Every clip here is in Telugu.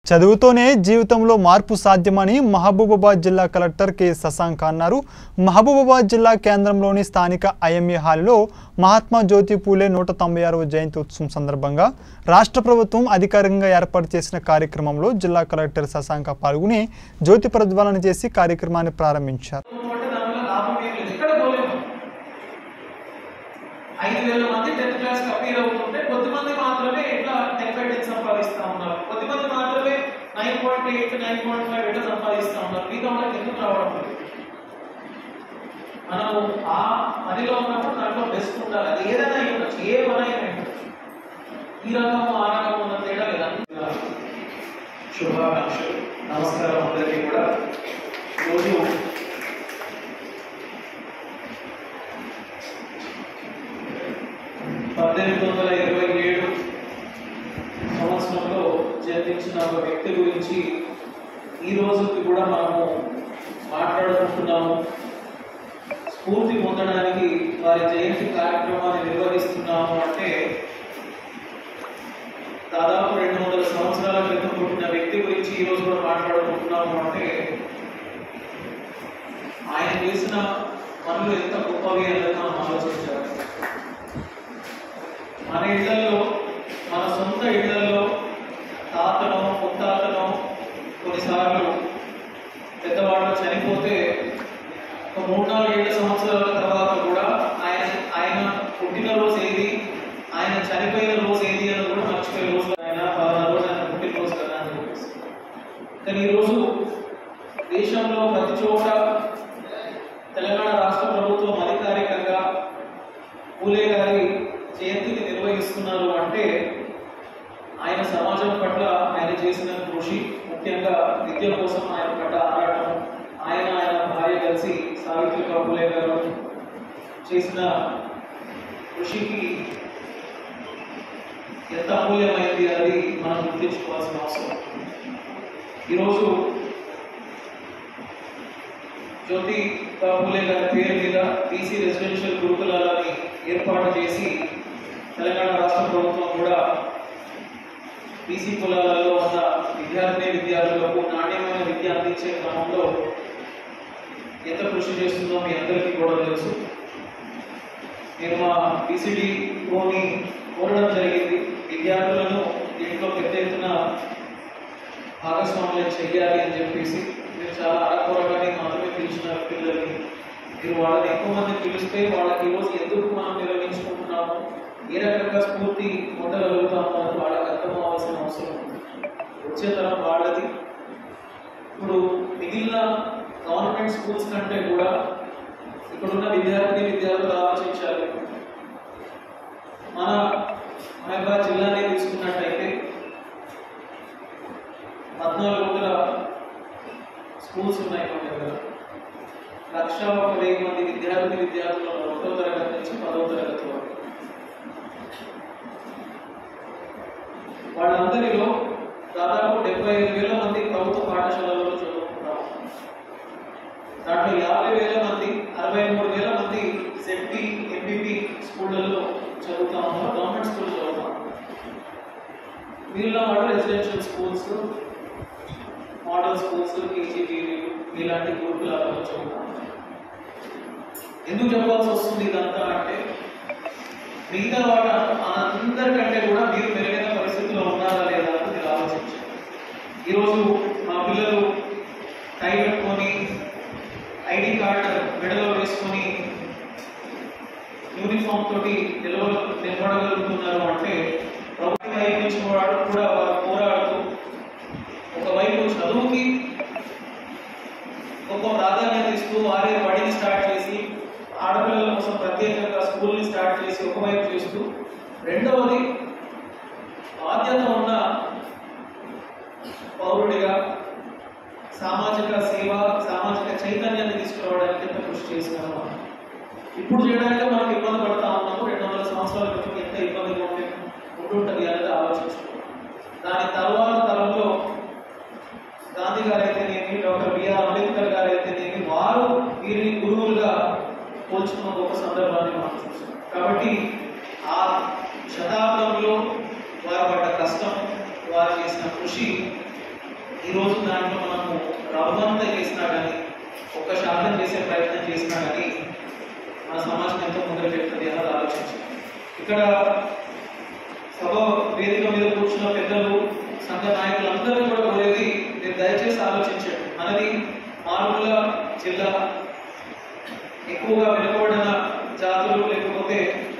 చదువుతోనే జీవితంలో మార్పు సాధ్యమని మహబూబాబాద్ జిల్లా కలెక్టర్ కె శశాంక్ అన్నారు మహబూబాబాద్ జిల్లా కేంద్రంలోని స్థానిక ఐఎంఏ హాల్లో మహాత్మా జ్యోతి పూలే నూట తొంభై ఆరవ జయంతి ఉత్సవం సందర్భంగా రాష్ట్ర ప్రభుత్వం అధికారికంగా ఏర్పాటు చేసిన కార్యక్రమంలో జిల్లా కలెక్టర్ శశాంక పాల్గొని జ్యోతి ప్రజ్వలన చేసి కార్యక్రమాన్ని ప్రారంభించారు అంటే దానివల్ల లాభం ఏం లేదు ఎక్కడ పోలేము ఐదు వేల మంది టెన్త్ క్లాస్ అపీర్ అవుతుంటే కొద్ది మంది మాత్రమే ఇట్లా టెన్ బై టెన్ సంపాదిస్తా ఉన్నారు కొద్ది మంది మాత్రమే nine point eight nine point five ఇట్లా సంపాదిస్తా ఉన్నారు మిగతా వాళ్ళకి ఎందుకు రావడం లేదు మనము ఆ పనిలో ఉన్నప్పుడు దాంట్లో బెస్ట్ ఉండాలి అది ఏదైనా అయి ఉండొచ్చు ఏ పని అయినా అయి ఉండొచ్చు ఈ రకము ఆ రకము ఉన్న తేడా లేదా శుభాకాంక్షలు నమస్కారం అందరికీ కూడా రోజు పద్దెనిమిది వందల ఇరవై ఏడు సంవత్సరంలో జన్మించిన ఒక వ్యక్తి గురించి ఈ రోజుకి కూడా మనము మాట్లాడుకుంటున్నాము స్ఫూర్తి పొందడానికి వారి జయంతి కార్యక్రమాన్ని నిర్వహిస్తున్నాము అంటే దాదాపు రెండు వందల సంవత్సరాల క్రితం పుట్టిన వ్యక్తి గురించి ఈ రోజు కూడా మాట్లాడుకుంటున్నాము అంటే ఆయన చేసిన పనులు ఎంత గొప్పవి అన్నది మనం ఆలోచించాలి మన ఇళ్లలో మన సొంత ఇళ్లలో తాతనో ముత్తాతనో కొన్నిసార్లు పెద్దవాళ్ళు చనిపోతే ఒక మూడు నాలుగు ఏళ్ళ సంవత్సరాల తర్వాత కూడా ఆయన ఆయన పుట్టినరోజు ఏది ఆయన చనిపోయిన రోజు ఏది అని కూడా మర్చిపోయే రోజు ఆయన పలానా రోజు ఆయన పుట్టినరోజు కదా అని చెప్పేసి కానీ ఈరోజు దేశంలో ప్రతి చోట తెలంగాణ రాష్ట్ర ప్రభుత్వం అధికారికంగా పూలే గారి జయంతిని నిర్వహిస్తున్నారు అంటే ఆయన సమాజం పట్ల ఆయన చేసిన కృషి ముఖ్యంగా విద్య కోసం ఆయన పడ్డ ఆరాటం ఆయన ఆయన భార్య కలిసి సావిత్రిబాయి పూలే గారు చేసిన కృషికి ఎంత అమూల్యమైంది అది మనం గుర్తించుకోవాల్సిన అవసరం ఈరోజు జ్యోతి బాబులే గారి పేరు మీద బీసీ రెసిడెన్షియల్ గురుకులాలని ఏర్పాటు చేసి తెలంగాణ రాష్ట్ర ప్రభుత్వం కూడా బీసీ కులాలలో ఉన్న విద్యార్థిని విద్యార్థులకు నాణ్యమైన విద్య అందించే క్రమంలో ఎంత కృషి చేస్తుందో మీ అందరికీ కూడా తెలుసు నేను మా బీసీడీఓని కోరడం జరిగింది విద్యార్థులను దీంట్లో పెద్ద ఎత్తున భాగస్వామ్యం చెయ్యాలి అని చెప్పేసి మీరు చాలా అరకొరగానే మాత్రమే పిలిచినారు పిల్లల్ని మీరు వాళ్ళని ఎక్కువ మంది పిలిస్తే వాళ్ళకి ఈరోజు ఎందుకు మనం నిర్వహించుకుంటున్నాము ఏ రకంగా స్ఫూర్తి పొందగలుగుతాము అని వాళ్ళకి అర్థం అవ్వాల్సిన అవసరం ఉంది వచ్చే తరం వాళ్ళది ఇప్పుడు మిగిలిన గవర్నమెంట్ స్కూల్స్ కంటే కూడా ఇక్కడున్న విద్యార్థిని విద్యార్థులు ఆలోచించాలి మన మహబాద్ జిల్లానే తీసుకున్నట్టయితే పద్నాలుగు వందల స్కూల్స్ ఉన్నాయి మన దగ్గర లక్ష ఒక వెయ్యి మంది విద్యార్థి విద్యార్థులు ఒకటో తరగతి నుంచి పదవ తరగతి వరకు వాళ్ళందరిలో దాదాపు డెబ్బై ఐదు వేల మంది ప్రభుత్వ పాఠశాలలలో చదువుకుంటారు దాంట్లో యాభై వేల మంది అరవై మూడు వేల మంది సెఫ్టీ ఎంపీపీ స్కూళ్ళల్లో చదువుతా ఉన్నారు గవర్నమెంట్ స్కూల్ చదువుతా ఉన్నారు వీళ్ళ వాళ్ళు residential schools model schools KGB ఇలాంటి గురుకులాలలో చదువుతా ఉన్నారు ఎందుకు చెప్పాల్సి వస్తుంది ఇదంతా అంటే మిగతా వాళ్ళ అందరికంటే కూడా మీరు మెరుగైన పరిస్థితిలో ఉన్నారా లేదా అని మీరు ఆలోచించాలి ఈరోజు మా పిల్లలు టై పెట్టుకొని ఐడి కార్డు మెడలో వేసుకొని యూనిఫామ్ తోటి నిలవ నిలబడగలుగుతున్నారు అంటే ప్రభుత్వం వైపు నుంచి కూడా కూడా వారు పోరాడుతూ ఒకవైపు చదువుకి గొప్ప ప్రాధాన్యత ఇస్తూ వారే బడిని స్టార్ట్ చేసి ఆడపిల్లల కోసం ప్రత్యేకంగా స్కూల్ని స్టార్ట్ చేసి ఒకవైపు చేస్తూ రెండవది బాధ్యత ఉన్న పౌరుడిగా సామాజిక సేవ సామాజిక చైతన్యాన్ని తీసుకురావడానికి ఎంత కృషి చేసినాము మనం. ఇప్పుడు చేయడానికి మనకు ఇబ్బంది పడతా ఉన్నాము రెండు వందల సంవత్సరాల క్రితం ఎంత ఇబ్బందిగా ఉండి ఉంటుంటుంది అనేది ఆలోచించుకోవాలి దాని తర్వాత తరంలో గాంధీ గారు అయితేనేమి డాక్టర్ బిఆర్ అంబేద్కర్ గారు అయితేనేమి వారు వీరిని గురువులుగా పోల్చుకున్న గొప్ప సందర్భాన్ని మనం చూసాం కాబట్టి ఆ శతాబ్దంలో వారు పడ్డ కష్టం వారు చేసిన కృషి ఈరోజు దాంట్లో మనము రవ్వంత చేసినా కానీ ఒక్క శాతం చేసే ప్రయత్నం చేసినా కానీ మన సమాజం ఎంతో ముందుకు వెళ్తుంది అన్నది ఆలోచించి ఇక్కడ సభ వేదిక మీద కూర్చున్న పెద్దలు సంఘ నాయకులందరూ కూడా కోరేది మీరు దయచేసి ఆలోచించండి మనది మారుమూల జిల్లా ఎక్కువగా వెనుకబడిన జాతులు లేకపోతే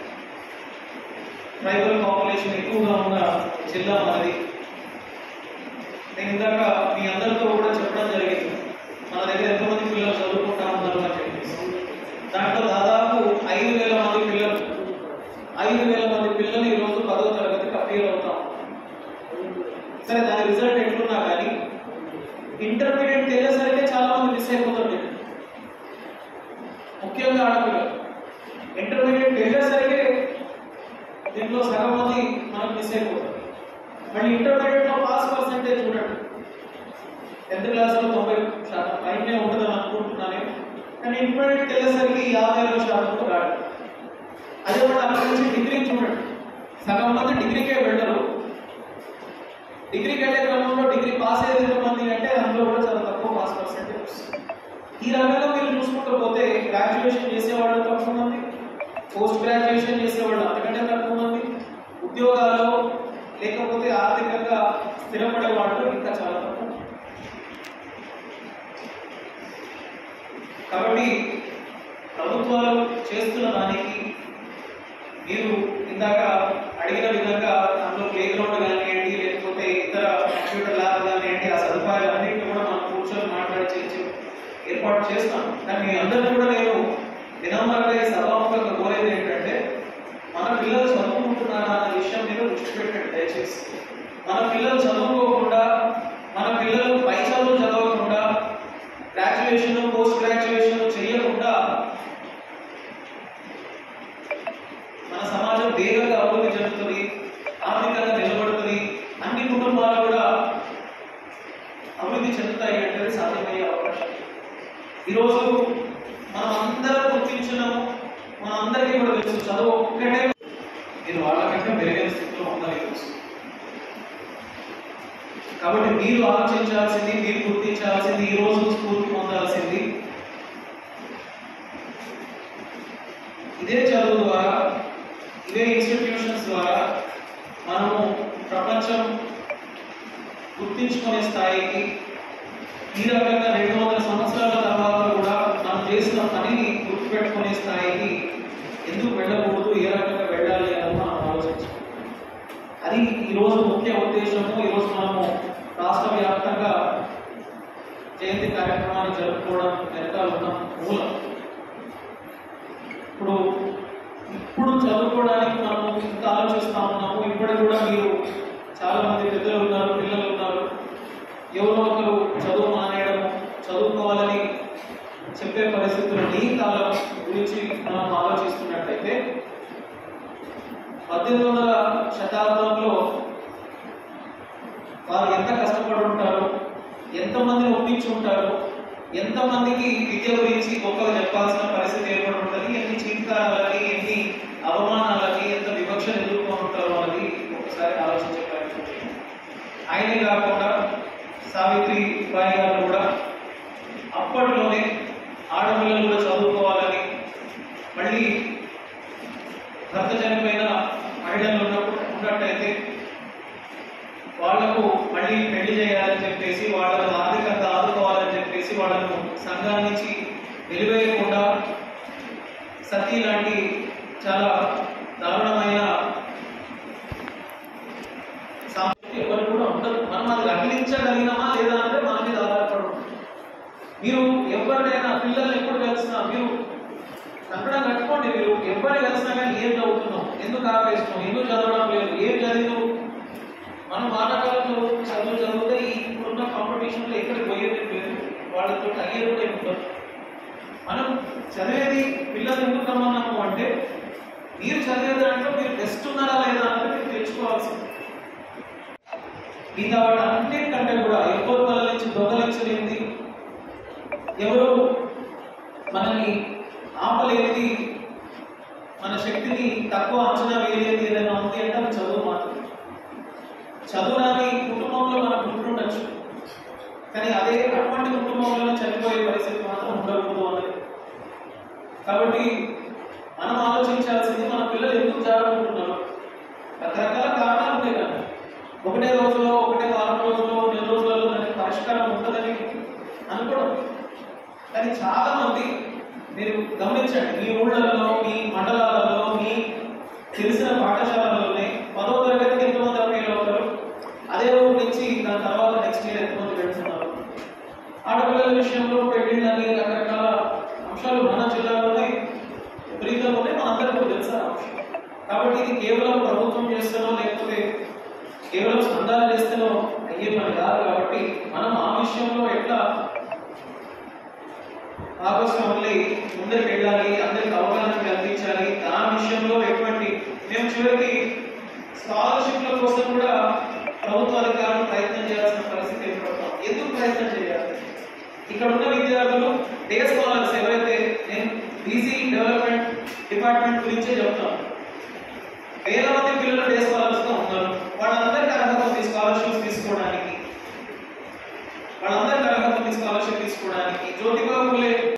ట్రైబల్ పాపులేషన్ ఎక్కువగా ఉన్న జిల్లా మనది నేను ఇందాక మీ అందరితో కూడా చెప్పడం జరిగింది మన దగ్గర ఎంతమంది పిల్లలు చదువుకుంటా ఉన్నారు అని చెప్పేసి దాంట్లో దాదాపు ఐదు వేల మంది పిల్లలు ఐదు వేల మంది పిల్లలు ఈరోజు పదో తరగతికి అపీల్ అవుతాం సరే దాని రిజల్ట్ ఎట్లున్నా కానీ ఇంటర్మీడియట్ తెలియసరికి చాలా మంది మిస్ అయిపోతుంది ముఖ్యంగా ఆడపిల్లలు ఇంటర్మీడియట్ వెళ్ళేసరికి దీంట్లో సగం మంది మనకు మిస్ అయిపోతారు మళ్ళీ ఇంటర్మీడియట్ లో పాస్ పర్సెంటేజ్ చూడండి టెన్త్ క్లాస్ లో తొంభై శాతం పైనే ఉంటుందని అనుకుంటున్నాను కానీ ఇంటర్మీడియట్ వెళ్ళేసరికి యాభై ఐదు శాతం రాడు అదే కూడా అక్కడి నుంచి డిగ్రీ చూడండి సగం మంది డిగ్రీకే వెళ్ళరు డిగ్రీకి వెళ్ళే క్రమంలో డిగ్రీ పాస్ అయ్యేది ఎంతమంది అంటే అందులో కూడా చాలా తక్కువ పాస్ పర్సెంటేజ్ వస్తుంది ఈ రకంగా మీరు చూసుకుంటూ పోతే గ్రాడ్యుయేషన్ చేసేవాళ్ళు తక్కువ మంది పోస్ట్ గ్రాడ్యుయేషన్ చేసేవాళ్ళు అంతకంటే తక్కువ మంది ఉద్యోగాల్లో లేకపోతే ఆర్థికంగా స్థిరపడే వాళ్ళు ఇంకా చాలా తక్కువ కాబట్టి ప్రభుత్వాలు చేస్తున్న దానికి మీరు ఇందాక అడిగిన విధంగా అందులో ప్లే గ్రౌండ్ కానివ్వండి లేకపోతే ఇతర కంప్యూటర్ ల్యాబ్ కానివ్వండి ఆ సదుపాయాలు అన్నింటినీ కూడా మనం కూర్చొని మాట్లాడి చేసి ఏర్పాటు చేస్తాం కానీ మీ అందరినీ కూడా నేను వినమ్రంగా ఈ సభాముఖంగా కోరేది ఏంటంటే మన పిల్లలు చదువుకుంటున్నారా అన్న విషయం మీద దృష్టి పెట్టండి దయచేసి మన పిల్లలు చదువుకోకుండా మన పిల్లలు పై చదువులు చదవకుండా గ్రాడ్యుయేషన్ పోస్ట్ గ్రాడ్యుయేషన్ చేయకుండా మన సమాజం వేగంగా అభివృద్ధి చెందుతుంది ఆర్థికంగా నిలబడుతుంది అన్ని కుటుంబాలు కూడా అభివృద్ధి చెందుతాయి అంటే సాధ్యమయ్యే అవకాశం ఈరోజు మనం అందరం గుర్తించినాము మన అందరికీ కూడా తెలుసు చదువు ఒక్కటే మీరు వాళ్ళకంటే మెరుగైన స్థితిలో ఉందని తెలుసు కాబట్టి మీరు ఆలోచించాల్సింది మీరు గుర్తించాల్సింది ఈ రోజు స్ఫూర్తి పొందాల్సింది ఇదే చదువు ద్వారా ఇదే ఇన్స్టిట్యూషన్స్ ద్వారా మనము ప్రపంచం గుర్తించుకునే స్థాయికి ఈ రకంగా రెండు వందల సంవత్సరాల తర్వాత కూడా మనం చేసిన పనిని గుర్తుపెట్టుకునే స్థాయికి ఎందుకు వెళ్ళకూడదు ఏ రకంగా వెళ్ళాలి అని మనం ఆలోచించాలి అది ఈరోజు ముఖ్య ఉద్దేశము ఈరోజు మనము రాష్ట్ర వ్యాప్తంగా జయంతి కార్యక్రమాన్ని జరుపుకోవడం వెనకాల ఉన్న మూలం ఇప్పుడు ఇప్పుడు చదువుకోవడానికి మనము ఇంత ఆలోచిస్తా ఉన్నాము ఇప్పటికి కూడా మీరు చాలా మంది పెద్దలు ఉన్నారు పిల్లలు ఉన్నారు ఎవరో ఒకరు చదువు మానేయడము చదువుకోవాలని చెప్పే పరిస్థితులు నీ కాలం గురించి మనం ఆలోచిస్తున్నట్టయితే పద్దెనిమిది వందల శతాబ్దంలో వారు ఎంత కష్టపడి ఉంటారు ఎంతమందిని ఒప్పించి ఉంటారు ఎంతమందికి విద్య గురించి గొప్పగా చెప్పాల్సిన పరిస్థితి ఏర్పడి ఉంటుంది ఎన్ని చీత్కారాలకి ఎన్ని అవమానాలకి ఎంత వివక్షను ఎదుర్కొని ఉంటారో అనేది ఒకసారి ఆలోచించే ప్రయత్నం చేయండి ఆయనే కాకుండా సావిత్రి బాయి గారు కూడా అప్పట్లోనే ఆడపిల్లలు కూడా చదువుకోవాలని మళ్ళీ భర్త చనిపోయిన మహిళలు ఉన్నప్పుడు ఉన్నట్టయితే వాళ్లకు మళ్ళీ పెళ్లి చేయాలని చెప్పేసి వాళ్ళను ఆర్థికంగా ఆదుకోవాలని చెప్పేసి వాళ్ళను సంఘాల నుంచి వెలివేయకుండా సతీ లాంటి చాలా దారుణమైన సాంస్కృతి ఎవరు కూడా ఉండదు మనం అది రగిలించగలిగినామా లేదా అంటే మన మీద ఆధారపడి ఉంటుంది మీరు ఎవరినైనా పిల్లల్ని ఎప్పుడు కలిసినా మీరు కంకణం కట్టుకోండి మీరు ఎవరిని కలిసినా కానీ ఏం చదువుతున్నాం ఎందుకు ఆపేస్తున్నాం ఎందుకు చదవడం లేదు ఏం చదివు మనం మాటకాలంలో చదువు చదివితే ఈ ఇప్పుడున్న కాంపిటీషన్లో ఎక్కడికి పోయేది లేదు వాళ్ళతో అయ్యేది కూడా ఏమి ఉండదు మనం చదివేది పిల్లలు ఎందుకు రమ్మన్నాము అంటే మీరు చదివే దాంట్లో మీరు బెస్ట్ ఉన్నారా లేదా అంటే మీరు తెలుసుకోవాల్సింది మిగతా వాటి అన్నిటికంటే కూడా ఎవరు వాళ్ళ నుంచి దొంగలించలేనిది ఎవరు మనల్ని ఆపలేనిది మన శక్తిని తక్కువ అంచనా వేయలేదు ఏదైనా ఉంది అంటే అది చదువు మాత్రమే చదువు రాని కుటుంబంలో మనం పుట్టుండొచ్చు కానీ అదే అటువంటి కుటుంబంలో చనిపోయే పరిస్థితి మాత్రం ఉండకూడదు అన్నది కాబట్టి మనం ఆలోచించాల్సింది మన పిల్లలు ఎందుకు జాగ్రత్తున్నారు రకరకాల కారణాలు ఉంటాయి కానీ ఒకటే రోజులో ఒకటే వారం రోజులో నెల రోజులలో దానికి పరిష్కారం ఉంటుందని అనుకోవడం కానీ చాలా మంది మీరు గమనించండి మీ ఊళ్ళల్లో మీ మండలాలలో మీ తెలిసిన పాఠశాలలోనే పదో తరగతికి ఎంతమంది అప్పీల్ అవుతారు అదే ఊరు నుంచి దాని తర్వాత నెక్స్ట్ ఇయర్ ఎంతమంది పెడుతున్నారు ఆడపిల్లల విషయంలో పెళ్ళిళ్ళని రకరకాల అంశాలు మన జిల్లాలోనే విపరీతంగానే మనందరికీ తెలుసా ఆ అంశం కాబట్టి ఇది కేవలం ప్రభుత్వం చేస్తేనో లేకపోతే కేవలం సందాలు చేస్తేనో అయ్యే పని కాదు కాబట్టి మనం ఆ విషయంలో ఎట్లా భాగస్వాములై ముందరికి వెళ్ళాలి అందరికి అవగాహన కల్పించాలి దాని విషయంలో ఎటువంటి మేము చివరికి స్కాలర్షిప్ల కోసం కూడా ప్రభుత్వ అధికారులు ప్రయత్నం చేయాల్సిన పరిస్థితి ఏర్పడతాం ఎందుకు ప్రయత్నం చేయాలి ఇక్కడ ఉన్న విద్యార్థులు డే స్కాలర్స్ ఎవరైతే నేను బీసీ డెవలప్మెంట్ డిపార్ట్మెంట్ గురించే చెప్తాను వేల మంది పిల్లలు డే స్కాలర్స్ గా ఉన్నారు వాళ్ళందరికీ అర్హత ఉంది స్కాలర్షిప్స్ తీసుకోవడానికి వాళ్ళందరికీ అర్హత ఉంది స్కాలర్షిప్ తీసుకోవడానికి జ్యోతిబా ఫులే